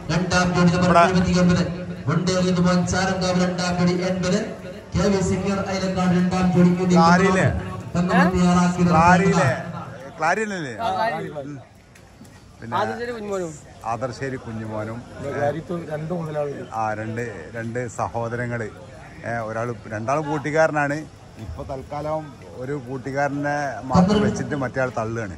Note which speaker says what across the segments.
Speaker 1: രണ്ടാം ജോഡി നമ്പർ എഴുപത്തിയൊൻപത് മുണ്ടേറിയത് മോൻ ചാരങ്കാവ് രണ്ടാം ജോഡി എൺപത് കെ വി സിംഗർ അയലക്കാട് രണ്ടാം ജോഡി യൂണിയൻ
Speaker 2: ക്ലാരിയിലെ?
Speaker 1: തങ്കമണി തയ്യാറാക്കി
Speaker 2: ക്ലാരിയിലെ ക്ലാരിയല്ലേ പിന്നെ
Speaker 3: ആദ്യത്തെ കുഞ്ഞുമോനും
Speaker 2: ആദർശേരി കുഞ്ഞുമോനും
Speaker 4: രണ്ടു മുതലാളികൾ
Speaker 2: ആ രണ്ട് രണ്ട് സഹോദരങ്ങൾ ഒരാൾ രണ്ടാളും കൂട്ടുകാരനാണ് ഇപ്പൊ തൽക്കാലം ഒരു കൂട്ടുകാരനെ മാത്രം വെച്ചിട്ട് മറ്റേ ആൾ തള്ളുകയാണ്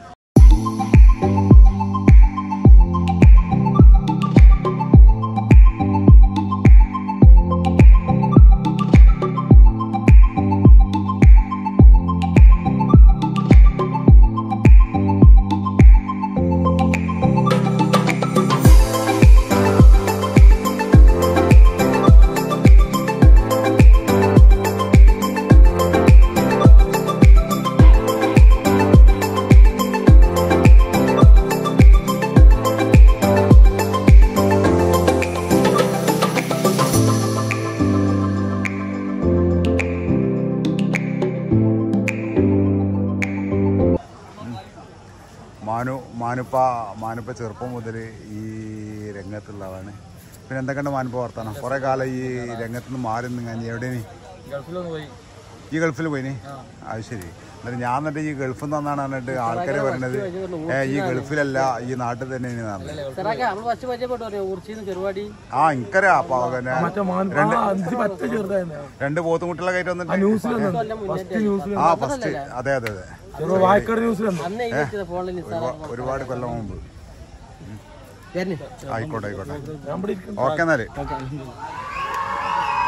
Speaker 2: മാനു മാനുപ്പ മാനുപ്പ ചെറുപ്പം മുതൽ ഈ രംഗത്തുള്ളതാണ് പിന്നെ എന്തൊക്കെയുണ്ട് മാനുപ്പ വർത്തമാനം കുറെ കാലം ഈ രംഗത്ത് നിന്ന് മാറി നിന്ന് എവിടെയാണ്
Speaker 4: ഗൾഫിലൊന്ന് പോയി
Speaker 2: ഈ ഗൾഫിൽ പോയിന് അത് ശരി എന്നിട്ട് ഞാൻ എന്നിട്ട് ഈ ഗൾഫിൽ നിന്നാണ് പറഞ്ഞിട്ട് ആൾക്കാർ പറയണത് ഏ ഈ ഗൾഫിലല്ല ഈ നാട്ടിൽ തന്നെ പറഞ്ഞത്
Speaker 3: ചെറാക്ക നമ്മൾ ഫസ്റ്റ് പരിചയപ്പെട്ടു പറയാം ഊർച്ചിന്ന് ചെറുവാടി
Speaker 2: ആ എനിക്കറിയാം അപ്പൊ പിന്നെ
Speaker 4: മറ്റേ മാൻ ആ, അഞ്ച് പറ്റ ചെറുതായിരുന്നു
Speaker 2: രണ്ട് പോത്തുമുട്ടികളെ കയറ്റി വന്നിട്ട്
Speaker 4: ന്യൂസിലൻഡ്
Speaker 3: കൊല്ലം മുന്നേ
Speaker 4: ഫസ്റ്റ് ന്യൂസിലൻഡ്
Speaker 2: ആ ഫസ്റ്റ് അതെ അതെ അതെ
Speaker 4: ചെറു വായക്കാട് ന്യൂസിലൻഡ്
Speaker 3: അന്ന് എഴുതിച്ചത് ഫോണിൽ നിസ്സാറ
Speaker 2: ഒരുപാട് കൊല്ലം മുമ്പ്
Speaker 3: വരുന്നു
Speaker 2: ആയിക്കോട്ടെ ആയിക്കോട്ടെ
Speaker 4: ഞാൻ ഇവിടെ ഇരിക്കുന്നു
Speaker 2: ഓക്കെ എന്നാല്